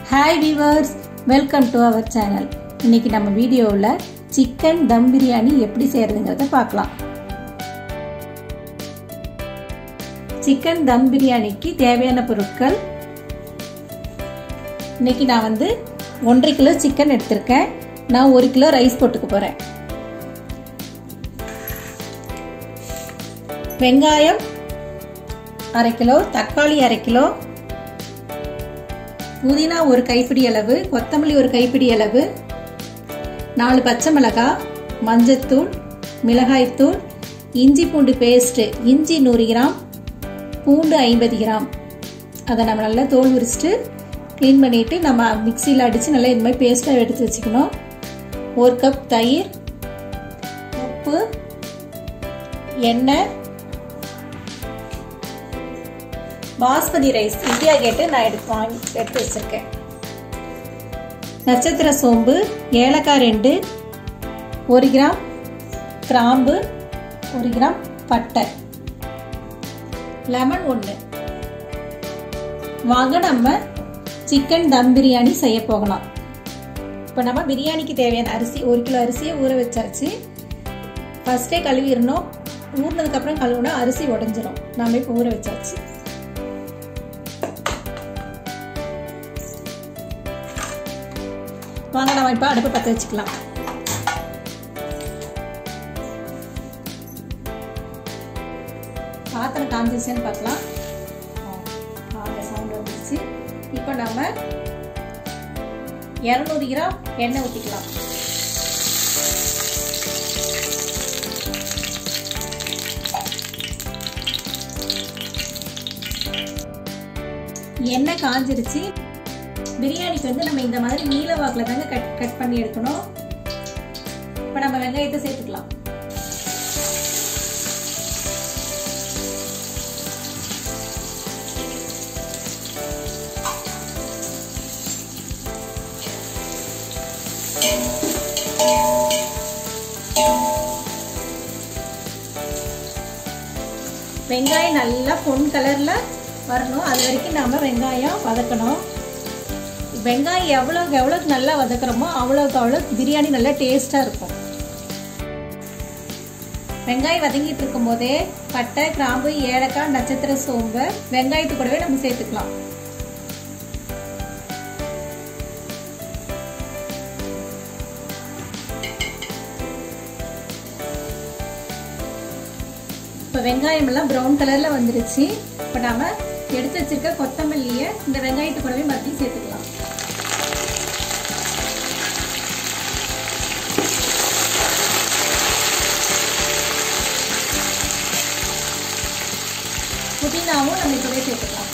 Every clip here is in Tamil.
hi viewers welcome to our channel இன்னைக்கு நம்ம வீடியோவில் சிக்கன் தம் பிரியாணி எப்படி செய்கிறதுங்கிறத பார்க்கலாம் சிக்கன் தம் பிரியாணிக்கு தேவையான பொருட்கள் இன்னைக்கு நான் வந்து ஒன்றரை கிலோ சிக்கன் எடுத்திருக்கேன் நான் ஒரு கிலோ ரைஸ் போட்டுக்க போகிறேன் வெங்காயம் அரை கிலோ தக்காளி அரை கிலோ புதினா ஒரு கைப்பிடி அளவு கொத்தமல்லி ஒரு கைப்பிடி அளவு நாலு பச்சை மிளகாய் மஞ்சத்தூள் மிளகாய்த்தூள் இஞ்சி பூண்டு பேஸ்ட்டு இஞ்சி நூறு கிராம் பூண்டு ஐம்பது கிராம் அதை நம்ம நல்லா தோல் உரிச்சிட்டு க்ளீன் பண்ணிவிட்டு நம்ம மிக்சியில் அடித்து நல்லா இது மாதிரி பேஸ்ட்டாக எடுத்து வச்சுக்கணும் ஒரு கப் தயிர் உப்பு எண்ணெய் பாஸ்மதி ரைஸ் இந்தியா கேட்டு நான் எடுத்து வாங்கி எடுத்து வச்சிருக்கேன் நட்சத்திர சோம்பு ஏலக்காய் ரெண்டு ஒரு கிராம் கிராம்பு ஒரு கிராம் பட்டை லெமன் ஒன்று வாங்க நம்ம சிக்கன் தம் பிரியாணி செய்ய போகலாம் இப்போ நம்ம பிரியாணிக்கு தேவையான அரிசி ஒரு கிலோ அரிசியை ஊற வச்சாச்சு ஃபஸ்ட்டே கழுவிடணும் ஊறினதுக்கப்புறம் கழுவுனா அரிசி உடஞ்சிரும் நம்ம இப்போ ஊற வச்சாச்சு வாங்க நம்ம இப்போ அடுப்பு பற்ற வச்சுக்கலாம் பாத்திரம் காஞ்சிச்சுன்னு பார்க்கலாம் சவுண்ட் வந்துச்சு இப்போ நம்ம இரநூறு கிராம் எண்ணெய் ஊற்றிக்கலாம் எண்ணெய் காஞ்சிருச்சு பிரியாணிக்கு வந்து நம்ம இந்த மாதிரி நீல வாக்கில் தாங்க கட் கட் பண்ணி எடுக்கணும் இப்போ நம்ம வெங்காயத்தை சேர்த்துக்கலாம் வெங்காயம் நல்லா பொன் கலர்ல வரணும் அது வரைக்கும் நாம வெங்காயம் வதக்கணும் வெங்காயம் எவ்வளோக்கு எவ்வளோக்கு நல்லா வதக்குறோமோ அவ்வளோக்கு அவ்வளோ பிரியாணி நல்லா டேஸ்ட்டாக இருக்கும் வெங்காயம் வதங்கிட்டு இருக்கும் போதே பட்டை கிராம்பு ஏலக்காய் நட்சத்திர சோம்பு வெங்காயத்து கூடவே நம்ம சேர்த்துக்கலாம் இப்போ வெங்காயம் எல்லாம் ப்ரௌன் கலரில் வந்துருச்சு இப்போ நாம எடுத்து வச்சிருக்க கொத்தமல்லியை இந்த வெங்காயத்து கூடவே மறுபடியும் சேர்த்துக்கலாம் புதினாவும் நம்ம இப்பவே சேர்த்துக்கலாம்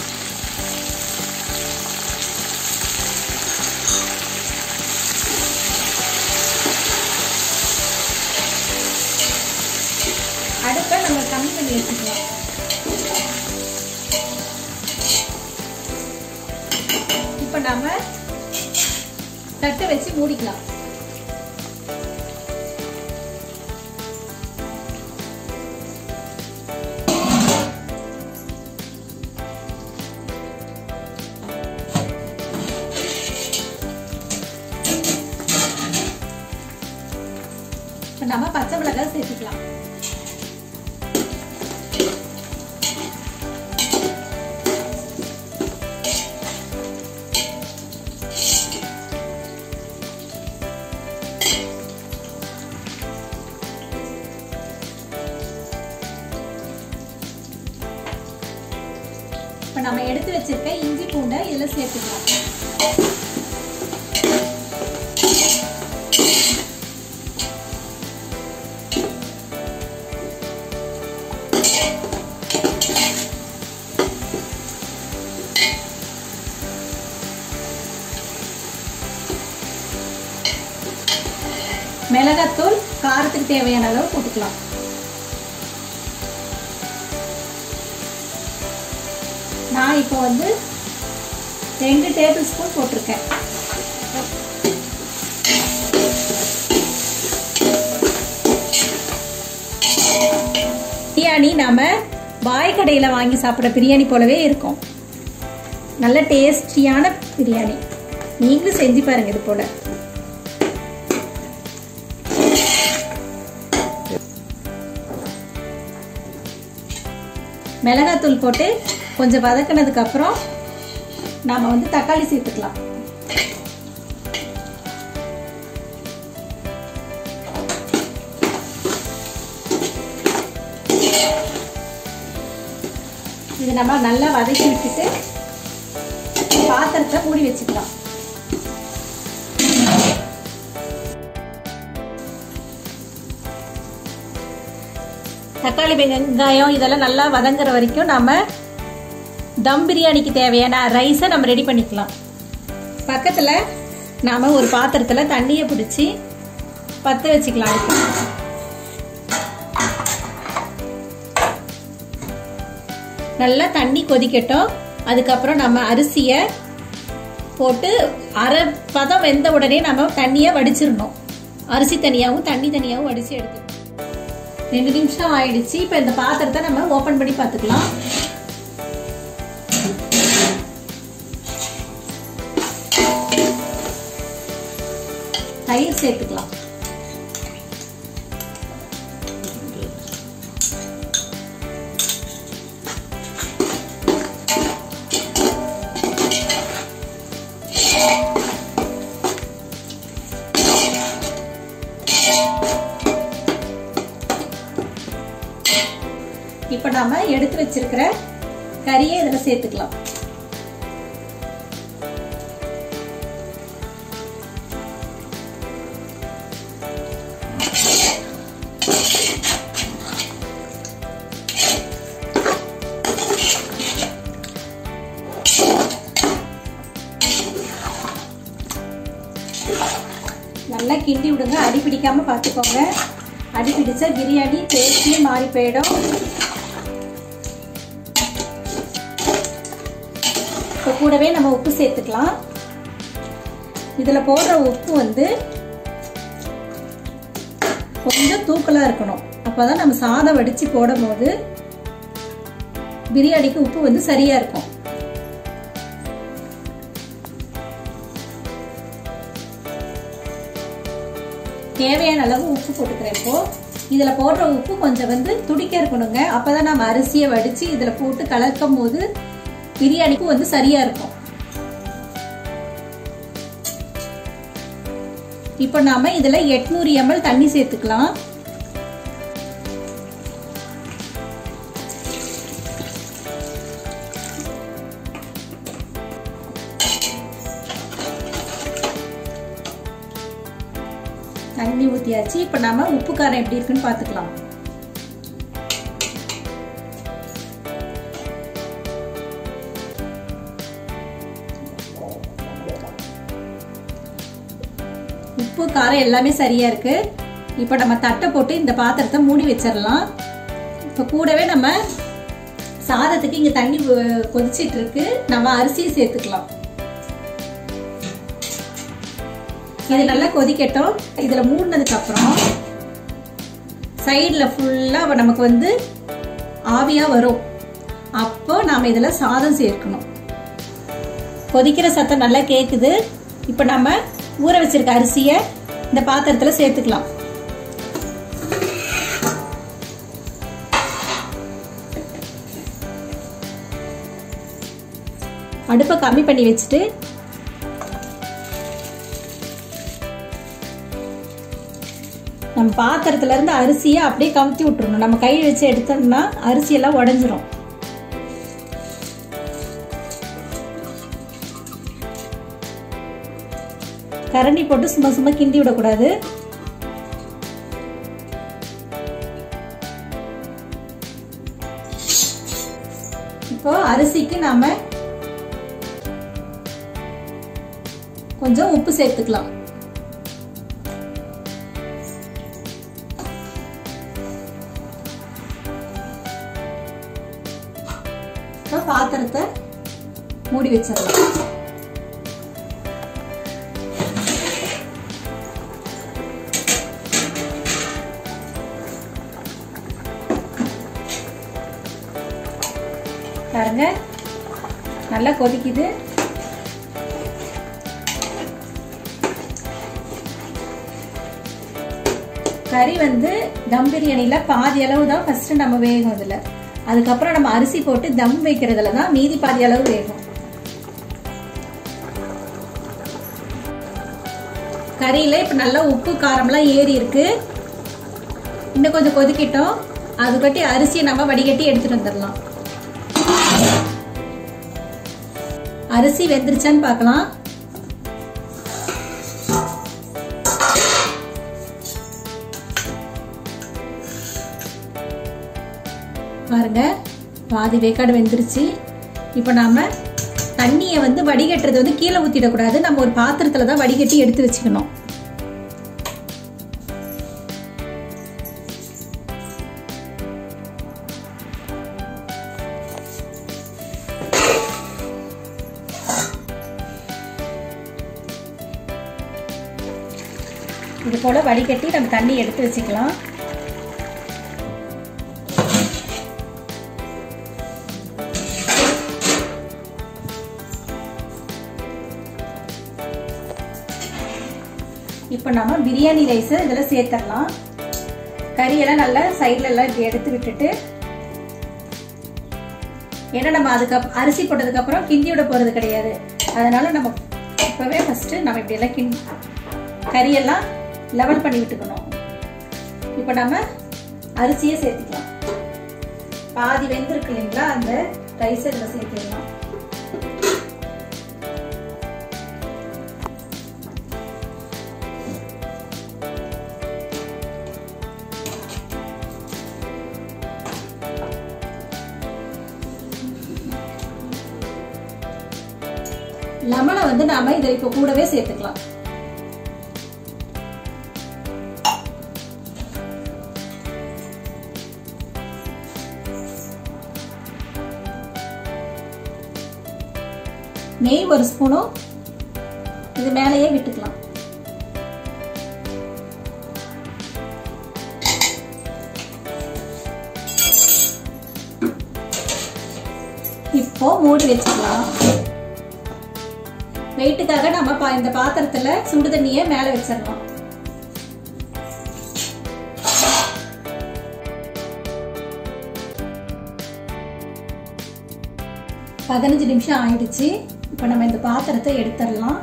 அடுப்பை நம்ம கம்மி பண்ணி வச்சுக்கலாம் இப்போ நாம தட்டை வச்சு மூடிக்கலாம் இப்போ நம்ம பச்சை மிளகாய் சேர்த்துக்கலாம் இப்போ நம்ம எடுத்து வச்சிருக்க இஞ்சி பூண்டை இதில் சேர்த்துக்கலாம் மிளகாத்தூள் காரத்துக்கு தேவையான அளவு போட்டுக்கலாம் நான் இப்போ வந்து ரெண்டு டேபிள் ஸ்பூன் போட்டிருக்கேன் பிரியாணி நாம பாய் கடையில் வாங்கி சாப்பிட்ற பிரியாணி போலவே இருக்கும் நல்ல டேஸ்டியான பிரியாணி நீங்களும் செஞ்சு பாருங்க இது போல மிளகாத்தூள் போட்டு கொஞ்சம் வதக்கினதுக்கு அப்புறம் நாம வந்து தக்காளி சேர்த்துக்கலாம் இது நம்ம நல்லா வதக்கி விட்டுட்டு பாத்திரத்தை மூடி வச்சுக்கலாம் தக்காளி வெங்காயம் இதெல்லாம் நல்லா வதங்குற வரைக்கும் நம்ம தம் பிரியாணிக்கு தேவையான ரைஸை நம்ம ரெடி பண்ணிக்கலாம் பக்கத்தில் நாம் ஒரு பாத்திரத்தில் தண்ணியை பிடிச்சி பற்ற வச்சுக்கலாம் நல்லா தண்ணி கொதிக்கட்டும் அதுக்கப்புறம் நம்ம அரிசியை போட்டு அரை பதம் வெந்த உடனே நம்ம தண்ணியை வடிச்சிடணும் அரிசி தனியாகவும் தண்ணி தனியாகவும் வடித்து எடுத்துக்கணும் ரெண்டு நிமிஷம் ஆயிடுச்சு இப்போ இந்த பாத்திரத்தை நம்ம ஓப்பன் பண்ணி பார்த்துக்கலாம் தயிர் சேர்த்துக்கலாம் இப்போ நாம எடுத்து வச்சிருக்கிற கறியை இதில் சேர்த்துக்கலாம் நல்லா கிண்டி விடுங்க அடி பிடிக்காம பார்த்துக்கோங்க அடி பிடிச்சா பிரியாணி டேஸ்ட்லேயே மாறி போயிடும் இப்போ கூடவே நம்ம உப்பு சேர்த்துக்கலாம் இதில் போடுற உப்பு வந்து கொஞ்சம் தூக்கலாக இருக்கணும் அப்போ தான் நம்ம சாதம் வடித்து போடும் போது பிரியாணிக்கு உப்பு வந்து சரியாக இருக்கும் தேவையான அளவு உப்பு போட்டுக்கிறேன் இப்போ இதில் போடுற உப்பு கொஞ்சம் வந்து துடிக்க இருக்கணுங்க அப்போ தான் நம்ம அரிசியை வடித்து இதில் போட்டு கலக்கும் போது பிரியாணிக்கும் வந்து சரியா இருக்கும் இப்போ நாம இதுல எட்நூறு எம்எல் தண்ணி சேர்த்துக்கலாம் தண்ணி ஊத்தியாச்சு இப்போ நாம உப்பு காரம் எப்படி இருக்குன்னு பார்த்துக்கலாம் உப்பு காரம் எல்லாமே சரியா இருக்கு இப்போ நம்ம தட்டை போட்டு இந்த பாத்திரத்தை மூடி வச்சிடலாம் இப்போ கூடவே நம்ம சாதத்துக்கு இங்க தண்ணி கொதிச்சிட்டு இருக்கு நம்ம அரிசியை சேர்த்துக்கலாம் இது நல்லா கொதிக்கட்டும் இதுல மூடினதுக்கு அப்புறம் சைடில் ஃபுல்லாக நமக்கு வந்து ஆவியாக வரும் அப்போ நாம் இதில் சாதம் சேர்க்கணும் கொதிக்கிற சத்தம் நல்லா கேட்குது இப்போ நம்ம ஊற வச்சிருக்க அரிசியை இந்த பாத்திரத்தில் சேர்த்துக்கலாம் அடுப்பை கம்மி பண்ணி வச்சுட்டு நம்ம பாத்திரத்துல இருந்து அரிசியை அப்படியே கவுத்தி விட்டுறணும் நம்ம கை வச்சு எடுத்தோம்னா அரிசியெல்லாம் உடஞ்சிரும் கரண்டி போட்டு சும்மா சும்மா கிண்டி விடக்கூடாது இப்போ அரிசிக்கு நாம கொஞ்சம் உப்பு சேர்த்துக்கலாம் இப்போ பாத்திரத்தை மூடி வச்சிடலாம் பாருங்க நல்லா கொதிக்குது கறி வந்து தம் பிரியாணியில் பாதி அளவு தான் ஃபஸ்ட்டு நம்ம வேகும் இதில் அதுக்கப்புறம் நம்ம அரிசி போட்டு தம் வைக்கிறதுல தான் மீதி பாதி அளவு வேகும் கறியில் இப்போ நல்லா உப்பு காரம்லாம் ஏறி இருக்கு இன்னும் கொஞ்சம் கொதிக்கிட்டோம் அது கட்டி அரிசியை நம்ம வடிகட்டி எடுத்துட்டு வந்துடலாம் அரிசி வெந்துருச்சான்னு பார்க்கலாம் பாருங்க பாதி வேக்காடு வெந்துருச்சு இப்போ நாம தண்ணியை வந்து வடிகட்டுறது வந்து கீழே ஊற்றிடக்கூடாது நம்ம ஒரு பாத்திரத்தில் தான் வடிகட்டி எடுத்து வச்சுக்கணும் இது போல வடிகட்டி நம்ம தண்ணி எடுத்து வச்சுக்கலாம் இப்போ நம்ம பிரியாணி ரைஸை இதில் சேர்த்துடலாம் கறியெல்லாம் நல்லா சைட்ல எல்லாம் இப்படி எடுத்து விட்டுட்டு ஏன்னா நம்ம அதுக்கு அரிசி போட்டதுக்கு அப்புறம் கிண்டி விட போறது கிடையாது அதனால நம்ம இப்பவே ஃபர்ஸ்ட் நம்ம இப்படி எல்லாம் கிண்டி கறியெல்லாம் லெவல் பண்ணி விட்டுக்கணும் இப்போ நம்ம அரிசியை சேர்த்துக்கலாம் பாதி வெந்திருக்கு இல்லைங்களா அந்த ரைஸை இதில் சேர்த்துக்கலாம் லெமனை வந்து நாம இதை இப்போ கூடவே சேர்த்துக்கலாம் நெய் ஒரு ஸ்பூனும் இது மேலேயே விட்டுக்கலாம் இப்போ மூடி வச்சுக்கலாம் வெயிட்டுக்காக நம்ம பா- இந்த பாத்திரத்துல சுடு தண்ணியை மேல வச்சிடலாம் பதினஞ்சு நிமிஷம் ஆயிடுச்சு இப்போ நம்ம இந்த பாத்திரத்தை எடுத்துடலாம்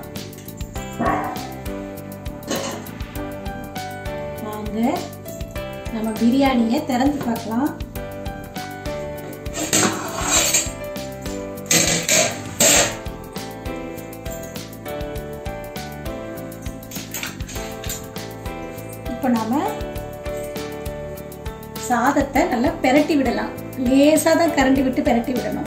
வாங்க நம்ம பிரியாணியை திறந்து பார்க்கலாம் இப்போ நாம சாதத்தை நல்லா பெரட்டி விடலாம் லேசாக தான் கரண்டி விட்டு பெரட்டி விடணும்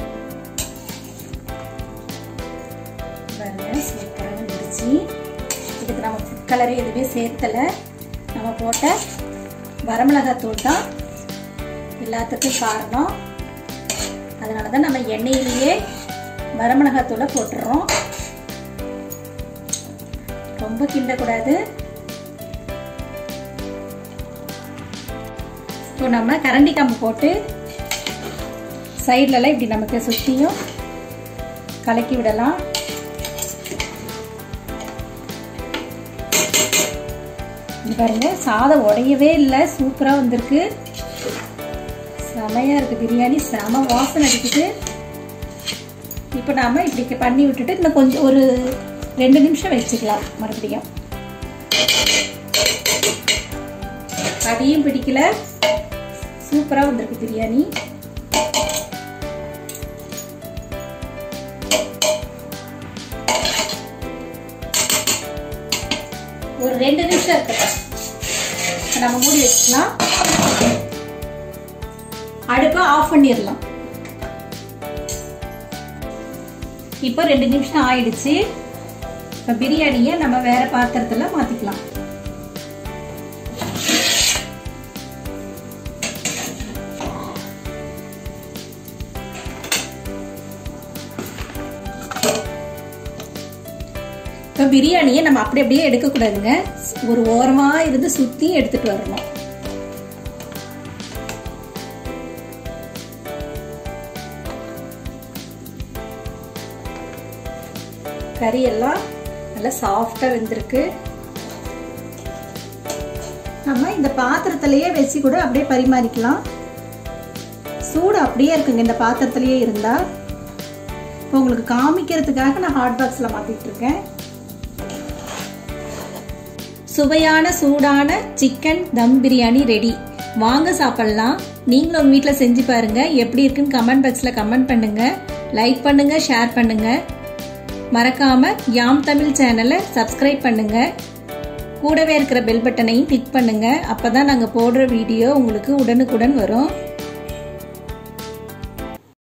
பாருங்க சூப்பராக வந்துருச்சு இதுக்கு நம்ம ஃபுட் கலர் எதுவுமே சேர்த்தலை நம்ம போட்ட வரமிளகாத்தூள் தான் எல்லாத்துக்கும் காரணம் அதனால தான் நம்ம எண்ணெயிலேயே வரமிளகாத்தூளை போட்டுடுறோம் ரொம்ப கிண்டக்கூடாது இப்போ நம்ம கரண்டி கம்பு போட்டு சைட்லலாம் இப்படி நமக்கு சுற்றியும் கலக்கி விடலாம் இது பாருங்க சாதம் உடையவே இல்லை சூப்பராக வந்திருக்கு செமையாக இருக்குது பிரியாணி செம வாசனை அடிக்குது இப்போ நாம இப்படி பண்ணி விட்டுட்டு இன்னும் கொஞ்சம் ஒரு ரெண்டு நிமிஷம் வச்சுக்கலாம் மறுபடியும் அடியும் பிடிக்கல சூப்பராக வந்திருக்கு பிரியாணி ஒரு ரெண்டு நிமிஷம் இருக்கட்டும் இப்ப நம்ம மூடி வச்சுக்கலாம் அடுப்பை ஆஃப் பண்ணிடலாம் இப்போ ரெண்டு நிமிஷம் ஆயிடுச்சு இப்போ பிரியாணியை நம்ம வேற பாத்திரத்தில் மாற்றிக்கலாம் இப்போ பிரியாணியை நம்ம அப்படி அப்படியே எடுக்கக்கூடாதுங்க ஒரு ஓரமாக இருந்து சுற்றி எடுத்துட்டு வரணும் கறி எல்லாம் நல்லா சாஃப்டாக வெந்திருக்கு நம்ம இந்த பாத்திரத்திலேயே வச்சு கூட அப்படியே பரிமாறிக்கலாம் சூடு அப்படியே இருக்குங்க இந்த பாத்திரத்திலேயே இருந்தால் இப்போ உங்களுக்கு காமிக்கிறதுக்காக நான் ஹாட் பாக்ஸில் மாற்றிட்டு இருக்கேன் சுவையான சூடான சிக்கன் தம் பிரியாணி ரெடி வாங்க சாப்பிடலாம் நீங்களும் உங்கள் வீட்டில் செஞ்சு பாருங்க எப்படி இருக்குன்னு கமெண்ட் பாக்ஸில் கமெண்ட் பண்ணுங்க லைக் பண்ணுங்க ஷேர் பண்ணுங்க மறக்காம யாம் தமிழ் சேனலை சப்ஸ்கிரைப் பண்ணுங்க கூடவே இருக்கிற பெல் பட்டனையும் கிளிக் பண்ணுங்க அப்பதான் நாங்கள் போடுற வீடியோ உங்களுக்கு உடனுக்குடன் வரும்